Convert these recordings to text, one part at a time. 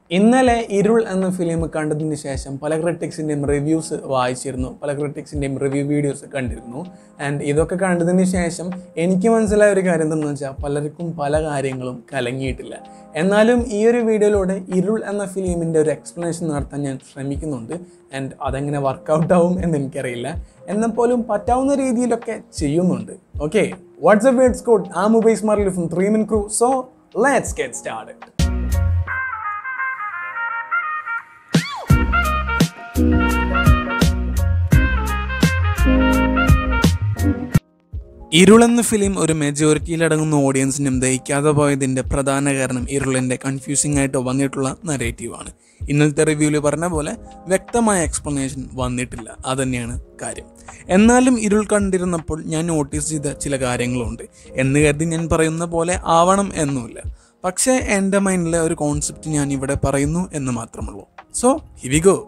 ഇന്നലെ ഇരുൾ എന്ന ഫിലിം കണ്ടതിന് ശേഷം പല ക്രിട്ടിക്സിൻ്റെയും റിവ്യൂസ് വായിച്ചിരുന്നു പല ക്രിട്ടിക്സിൻ്റെയും റിവ്യൂ വീഡിയോസ് കണ്ടിരുന്നു ആൻഡ് ഇതൊക്കെ കണ്ടതിന് ശേഷം എനിക്ക് മനസ്സിലായ ഒരു കാര്യം എന്താണെന്ന് വെച്ചാൽ പലർക്കും പല കാര്യങ്ങളും കലങ്ങിയിട്ടില്ല എന്നാലും ഈ ഒരു വീഡിയോയിലൂടെ ഇരുൾ എന്ന ഫിലിമിൻ്റെ ഒരു എക്സ്പ്ലനേഷൻ നടത്താൻ ഞാൻ ശ്രമിക്കുന്നുണ്ട് ആൻഡ് അതെങ്ങനെ വർക്കൗട്ട് ആവും എന്ന് എനിക്കറിയില്ല എന്നാൽ പോലും പറ്റാവുന്ന രീതിയിലൊക്കെ ചെയ്യുന്നുണ്ട് ഓക്കെ വാട്സ്ആപ്പ് വേർഡ്സ് കോഡ് ആ mobile smart from three min crew so let's get start ഇരുളെന്ന ഫിലിം ഒരു മെജോറിറ്റിയിലടങ്ങുന്ന ഓഡിയൻസിനും ദഹിക്കാതെ പോയതിൻ്റെ പ്രധാന കാരണം ഇരുളിൻ്റെ കൺഫ്യൂസിംഗ് ആയിട്ട് വന്നിട്ടുള്ള നരേറ്റീവാണ് ഇന്നലത്തെ റിവ്യൂവിൽ പറഞ്ഞ പോലെ വ്യക്തമായ എക്സ്പ്ലനേഷൻ വന്നിട്ടില്ല അതുതന്നെയാണ് കാര്യം എന്നാലും ഇരുൾ കണ്ടിരുന്നപ്പോൾ ഞാൻ നോട്ടീസ് ചെയ്ത ചില കാര്യങ്ങളുണ്ട് എന്ന് കരുതി ഞാൻ പറയുന്ന പോലെ ആവണം എന്നുമില്ല പക്ഷേ എൻ്റെ മൈൻഡിലെ ഒരു കോൺസെപ്റ്റ് ഞാൻ ഇവിടെ പറയുന്നു എന്ന് മാത്രമുള്ളൂ സോ ഹിവിഗോ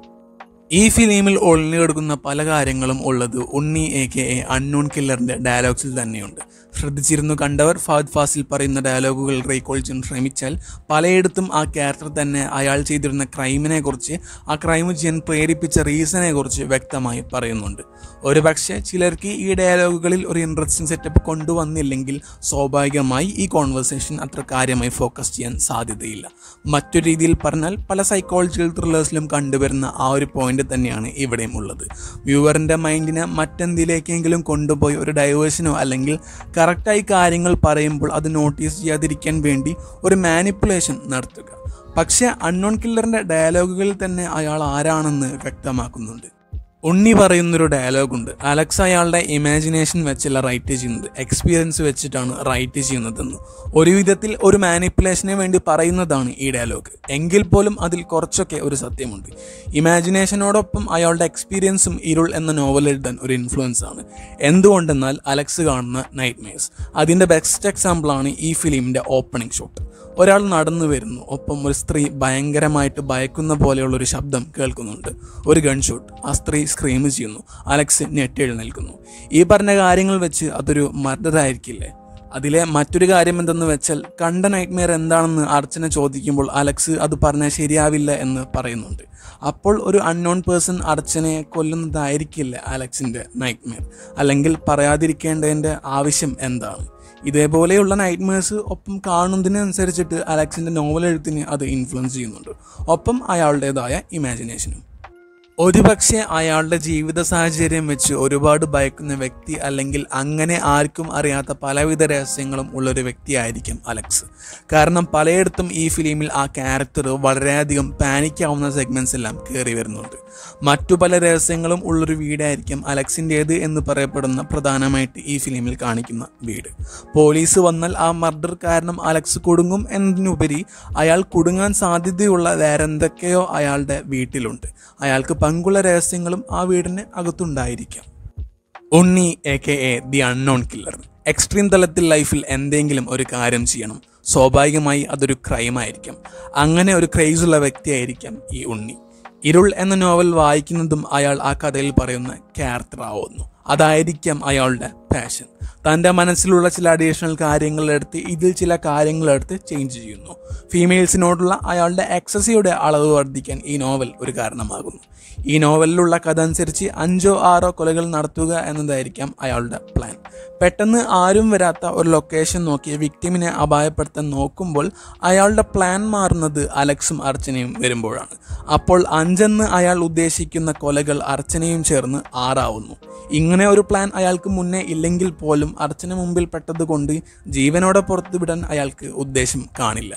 ഈ ഫിലിമിൽ ഒളിഞ്ഞു കിടക്കുന്ന പല കാര്യങ്ങളും ഉള്ളത് Unni A K A unknown കില്ലറിന്റെ ഡയലോഗ്സിൽ തന്നെയുണ്ട് ശ്രദ്ധിച്ചിരുന്നു കണ്ടവർ ഫഹദ് ഫാസിൽ പറയുന്ന ഡയലോഗുകൾ റീകോൾ ചെയ്യാൻ ശ്രമിച്ചാൽ പലയിടത്തും ആ ക്യാരക്ടർ തന്നെ അയാൾ ചെയ്തിരുന്ന ക്രൈമിനെ കുറിച്ച് ആ ക്രൈം ചെയ്യാൻ പ്രേരിപ്പിച്ച റീസണെ കുറിച്ച് വ്യക്തമായി പറയുന്നുണ്ട് ഒരുപക്ഷെ ചിലർക്ക് ഈ ഡയലോഗുകളിൽ ഒരു ഇൻട്രസ്റ്റിംഗ് സെറ്റപ്പ് കൊണ്ടുവന്നില്ലെങ്കിൽ സ്വാഭാവികമായി ഈ കോൺവെർസേഷൻ അത്ര കാര്യമായി ഫോക്കസ് ചെയ്യാൻ സാധ്യതയില്ല മറ്റൊരു രീതിയിൽ പറഞ്ഞാൽ പല സൈക്കോളജിക്കൽ ത്രില്ലേഴ്സിലും കണ്ടുവരുന്ന ആ ഒരു പോയിന്റ് തന്നെയാണ് ഇവിടെയും ഉള്ളത് വ്യൂവറിൻ്റെ മൈൻഡിനെ മറ്റെന്തിലേക്കെങ്കിലും കൊണ്ടുപോയി ഒരു ഡൈവേഷനോ അല്ലെങ്കിൽ കറക്റ്റായി കാര്യങ്ങൾ പറയുമ്പോൾ അത് നോട്ടീസ് ചെയ്യാതിരിക്കാൻ വേണ്ടി ഒരു മാനിപ്പുലേഷൻ നടത്തുക പക്ഷേ അൺനോൺ കില്ലറിൻ്റെ ഡയലോഗുകളിൽ തന്നെ അയാൾ ആരാണെന്ന് വ്യക്തമാക്കുന്നുണ്ട് ഉണ്ണി പറയുന്നൊരു ഡയലോഗുണ്ട് അലക്സ് അയാളുടെ ഇമാജിനേഷൻ വെച്ചല്ല റൈറ്റ് ചെയ്യുന്നത് എക്സ്പീരിയൻസ് വെച്ചിട്ടാണ് റൈറ്റ് ചെയ്യുന്നതെന്ന് ഒരു വിധത്തിൽ ഒരു മാനിപ്പുലേഷന് വേണ്ടി പറയുന്നതാണ് ഈ ഡയലോഗ് എങ്കിൽ പോലും അതിൽ കുറച്ചൊക്കെ ഒരു സത്യമുണ്ട് ഇമാജിനേഷനോടൊപ്പം അയാളുടെ എക്സ്പീരിയൻസും ഇരുൾ എന്ന നോവൽ എഴുതാൻ ഒരു ഇൻഫ്ലുവൻസ് ആണ് എന്തുകൊണ്ടെന്നാൽ അലക്സ് കാണുന്ന നൈറ്റ് മേഴ്സ് അതിൻ്റെ ബെസ്റ്റ് എക്സാമ്പിളാണ് ഈ ഫിലിമിൻ്റെ ഓപ്പണിംഗ് ഷോട്ട് ഒരാൾ നടന്നു വരുന്നു ഒപ്പം ഒരു സ്ത്രീ ഭയങ്കരമായിട്ട് ഭയക്കുന്ന പോലെയുള്ള ഒരു ശബ്ദം കേൾക്കുന്നുണ്ട് ഒരു ഗൺ ഷോട്ട് ആ സ്ത്രീ സ്ക്രീം ചെയ്യുന്നു അലക്സ് ഞെട്ടെഴുന്നേൽക്കുന്നു ഈ പറഞ്ഞ കാര്യങ്ങൾ വെച്ച് അതൊരു മർഡർ ആയിരിക്കില്ലേ അതിലെ മറ്റൊരു കാര്യം എന്തെന്ന് വെച്ചാൽ കണ്ട നൈറ്റ്മെയർ എന്താണെന്ന് അർച്ചന ചോദിക്കുമ്പോൾ അലക്സ് അത് പറഞ്ഞാൽ ശരിയാവില്ല എന്ന് പറയുന്നുണ്ട് അപ്പോൾ ഒരു അൺനോൺ പേഴ്സൺ അർച്ചനയെ കൊല്ലുന്നതായിരിക്കില്ല അലക്സിൻ്റെ നൈറ്റ്മെയർ അല്ലെങ്കിൽ പറയാതിരിക്കേണ്ടതിൻ്റെ ആവശ്യം എന്താണ് ഇതേപോലെയുള്ള നൈറ്റ്മേഴ്സ് ഒപ്പം കാണുന്നതിനനുസരിച്ചിട്ട് അലക്സിൻ്റെ നോവൽ എഴുത്തിന് അത് ഇൻഫ്ലുവൻസ് ചെയ്യുന്നുണ്ട് ഒപ്പം അയാളുടേതായ ഇമാജിനേഷനും ഒരുപക്ഷെ അയാളുടെ ജീവിത സാഹചര്യം വെച്ച് ഒരുപാട് ഭയക്കുന്ന വ്യക്തി അല്ലെങ്കിൽ അങ്ങനെ ആർക്കും അറിയാത്ത പലവിധ രഹസ്യങ്ങളും ഉള്ളൊരു വ്യക്തിയായിരിക്കും അലക്സ് കാരണം പലയിടത്തും ഈ ഫിലിമിൽ ആ ക്യാരക്ടർ വളരെയധികം പാനിക്കാവുന്ന സെഗ്മെൻറ്റ്സ് എല്ലാം കയറി വരുന്നുണ്ട് മറ്റു പല രഹസ്യങ്ങളും ഉള്ളൊരു വീടായിരിക്കും അലക്സിൻ്റേത് എന്ന് പറയപ്പെടുന്ന പ്രധാനമായിട്ട് ഈ ഫിലിമിൽ കാണിക്കുന്ന വീട് പോലീസ് വന്നാൽ ആ മർഡർ കാരണം അലക്സ് കുടുങ്ങും എന്നതിനുപരി അയാൾ കുടുങ്ങാൻ സാധ്യതയുള്ള വേറെന്തൊക്കെയോ അയാളുടെ വീട്ടിലുണ്ട് അയാൾക്ക് പങ്കുള്ള രഹസ്യങ്ങളും ആ വീടിന് അകത്തുണ്ടായിരിക്കാം Unni A K A the unknown killer extreme തലത്തിൽ ലൈഫിൽ എന്തെങ്കിലും ഒരു കാര്യം ചെയ്യണം സ്വാഭാവികമായി അതൊരു ക്രൈമായിരിക്കാം അങ്ങനെ ഒരു ക്രൈസുള്ള വ്യക്തിയായിരിക്കാം ഈ ഉണ്ണി ഇരുൾ എന്ന നോവൽ വായിക്കുന്നതും അയാൾ ആ കഥയിൽ പറയുന്ന ക്യാരക്ടർ ആവുന്നു അതായിരിക്കാം അയാളുടെ പാഷൻ തൻ്റെ മനസ്സിലുള്ള ചില അഡീഷണൽ കാര്യങ്ങളെടുത്ത് ഇതിൽ ചില കാര്യങ്ങളെടുത്ത് ചേഞ്ച് ചെയ്യുന്നു ഫീമെയിൽസിനോടുള്ള അയാളുടെ എക്സസിയുടെ അളവ് വർദ്ധിക്കാൻ ഈ നോവൽ ഒരു കാരണമാകുന്നു ഈ നോവലിലുള്ള കഥ അനുസരിച്ച് അഞ്ചോ ആറോ കൊലകൾ നടത്തുക എന്നതായിരിക്കാം അയാളുടെ പ്ലാൻ പെട്ടെന്ന് ആരും വരാത്ത ഒരു ലൊക്കേഷൻ നോക്കി വിക്ടിമിനെ അപായപ്പെടുത്താൻ നോക്കുമ്പോൾ അയാളുടെ പ്ലാൻ മാറുന്നത് അലക്സും അർച്ചനയും വരുമ്പോഴാണ് അപ്പോൾ അഞ്ചെന്ന് അയാൾ ഉദ്ദേശിക്കുന്ന കൊലകൾ അർച്ചനയും ചേർന്ന് ആറാവുന്നു ഇങ്ങനെ ഒരു പ്ലാൻ അയാൾക്ക് മുന്നേ ഇല്ലെങ്കിൽ പോലും അർച്ചന മുമ്പിൽ പെട്ടതുകൊണ്ട് ജീവനോടെ പുറത്തു വിടാൻ അയാൾക്ക് ഉദ്ദേശം കാണില്ല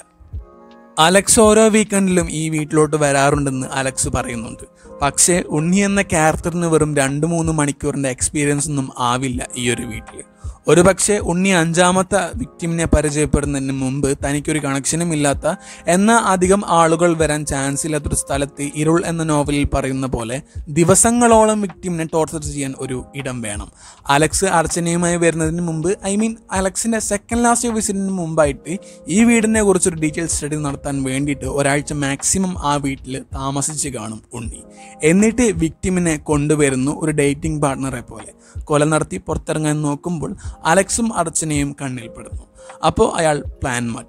അലക്സ് ഓരോ വീക്കെൻഡിലും ഈ വീട്ടിലോട്ട് വരാറുണ്ടെന്ന് അലക്സ് പറയുന്നുണ്ട് പക്ഷേ ഉണ്ണി എന്ന ക്യാരക്ടറിന് വെറും രണ്ട് മൂന്ന് മണിക്കൂറിൻ്റെ എക്സ്പീരിയൻസ് ഒന്നും ആവില്ല ഈ ഒരു വീട്ടിൽ ഒരു പക്ഷേ ഉണ്ണി അഞ്ചാമത്തെ വിക്ടിമിനെ പരിചയപ്പെടുന്നതിന് മുമ്പ് തനിക്കൊരു കണക്ഷനും ഇല്ലാത്ത എന്നാൽ അധികം ആളുകൾ വരാൻ ചാൻസ് ഇല്ലാത്തൊരു സ്ഥലത്ത് ഇരുൾ എന്ന നോവലിൽ പറയുന്ന പോലെ ദിവസങ്ങളോളം വിക്ടിമിനെ ടോർച്ചർ ചെയ്യാൻ ഒരു ഇടം വേണം അലക്സ് അർച്ചനയുമായി വരുന്നതിന് മുമ്പ് ഐ മീൻ അലക്സിൻ്റെ സെക്കൻഡ് ലാസ്റ്റ് വിസിറ്റിന് മുമ്പായിട്ട് ഈ വീടിനെ കുറിച്ചൊരു ഡീറ്റെയിൽ സ്റ്റഡി നടത്താൻ വേണ്ടിയിട്ട് ഒരാഴ്ച മാക്സിമം ആ വീട്ടിൽ താമസിച്ച് കാണും ഉണ്ണി എന്നിട്ട് വിക്ടിമിനെ കൊണ്ടുവരുന്നു ഒരു ഡേറ്റിംഗ് പാർട്ട്ണറെ പോലെ കൊല നടത്തി പുറത്തിറങ്ങാൻ നോക്കുമ്പോൾ അലക്സും അർച്ചനയും കണ്ണിൽപ്പെടുന്നു അപ്പോൾ അയാൾ പ്ലാൻ മാറ്റുന്നു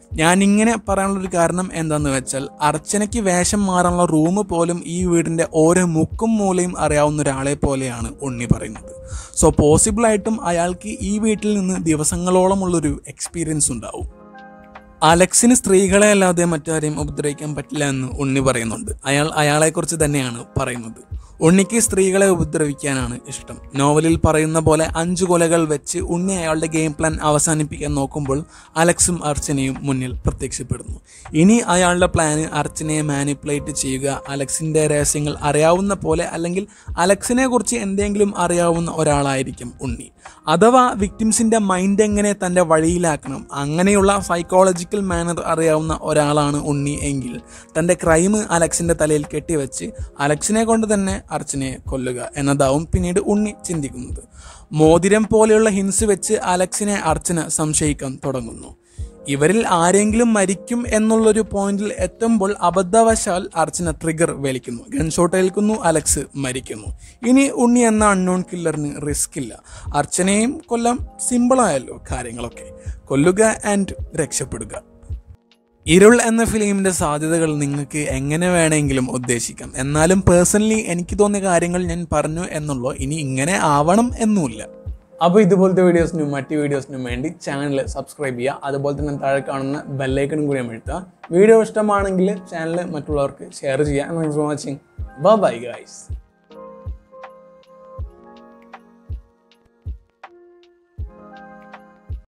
ഞാനിങ്ങനെ പറയാനുള്ളൊരു കാരണം എന്താണെന്ന് വെച്ചാൽ അർച്ചനയ്ക്ക് വേഷം മാറാനുള്ള റൂം പോലും ഈ വീടിൻ്റെ ഓരോ മുക്കും മൂലയും അറിയാവുന്ന ഒരാളെ പോലെയാണ് ഉണ്ണി പറയുന്നത് സോ പോസിബിളായിട്ടും അയാൾക്ക് ഈ വീട്ടിൽ നിന്ന് ദിവസങ്ങളോളമുള്ളൊരു എക്സ്പീരിയൻസ് ഉണ്ടാവും അലക്സിന് സ്ത്രീകളെ അല്ലാതെ മറ്റാരെയും ഉപദ്രവിക്കാൻ പറ്റില്ല എന്ന് ഉണ്ണി പറയുന്നുണ്ട് അയാൾ അയാളെക്കുറിച്ച് തന്നെയാണ് പറയുന്നത് ഉണ്ണിക്ക് സ്ത്രീകളെ ഉപദ്രവിക്കാനാണ് ഇഷ്ടം നോവലിൽ പറയുന്ന പോലെ അഞ്ചു കൊലകൾ വെച്ച് ഉണ്ണി അയാളുടെ ഗെയിം പ്ലാൻ അവസാനിപ്പിക്കാൻ നോക്കുമ്പോൾ അലക്സും അർച്ചനയും മുന്നിൽ പ്രത്യക്ഷപ്പെടുന്നു ഇനി അയാളുടെ പ്ലാന് അർച്ചനയെ മാനിപ്പുലേറ്റ് ചെയ്യുക അലക്സിൻ്റെ രഹസ്യങ്ങൾ അറിയാവുന്ന പോലെ അല്ലെങ്കിൽ അലക്സിനെ കുറിച്ച് എന്തെങ്കിലും അറിയാവുന്ന ഒരാളായിരിക്കും ഉണ്ണി അഥവാ വിക്ടിംസിൻ്റെ മൈൻഡ് എങ്ങനെ തൻ്റെ വഴിയിലാക്കണം അങ്ങനെയുള്ള സൈക്കോളജിക്കൽ മാനർ അറിയാവുന്ന ഒരാളാണ് ഉണ്ണി എങ്കിൽ തൻ്റെ ക്രൈം അലക്സിൻ്റെ തലയിൽ കെട്ടിവെച്ച് അലക്സിനെ കൊണ്ട് തന്നെ അർച്ചനയെ കൊല്ലുക എന്നതാവും പിന്നീട് ഉണ്ണി ചിന്തിക്കുന്നത് മോതിരം പോലെയുള്ള ഹിൻസ് വെച്ച് അലക്സിനെ അർച്ചന സംശയിക്കാൻ തുടങ്ങുന്നു ഇവരിൽ ആരെങ്കിലും മരിക്കും എന്നുള്ളൊരു പോയിന്റിൽ എത്തുമ്പോൾ അബദ്ധവശാൽ അർച്ചന ട്രിഗർ വലിക്കുന്നു ഗൺഷോട്ട് ഏൽക്കുന്നു അലക്സ് മരിക്കുന്നു ഇനി ഉണ്ണി എന്ന അൺനോൺ കില്ലറിന് റിസ്ക് ഇല്ല അർച്ചനയും കൊല്ലാൻ സിമ്പിളായല്ലോ കാര്യങ്ങളൊക്കെ കൊല്ലുക ആൻഡ് രക്ഷപ്പെടുക ഇരുൾ എന്ന ഫിലിമിൻ്റെ സാധ്യതകൾ നിങ്ങൾക്ക് എങ്ങനെ വേണമെങ്കിലും ഉദ്ദേശിക്കാം എന്നാലും പേഴ്സണലി എനിക്ക് തോന്നിയ കാര്യങ്ങൾ ഞാൻ പറഞ്ഞു എന്നുള്ളൂ ഇനി ഇങ്ങനെ ആവണം എന്നുമില്ല അപ്പോൾ ഇതുപോലത്തെ വീഡിയോസിനും മറ്റ് വീഡിയോസിനും വേണ്ടി ചാനൽ സബ്സ്ക്രൈബ് ചെയ്യുക അതുപോലെ തന്നെ താഴെ കാണുന്ന ബെല്ലൈക്കണും കൂടി അമഴ്ത്തുക വീഡിയോ ഇഷ്ടമാണെങ്കിൽ ചാനൽ മറ്റുള്ളവർക്ക് ഷെയർ ചെയ്യുക വാച്ചിങ് ബൈ ഗൈസ്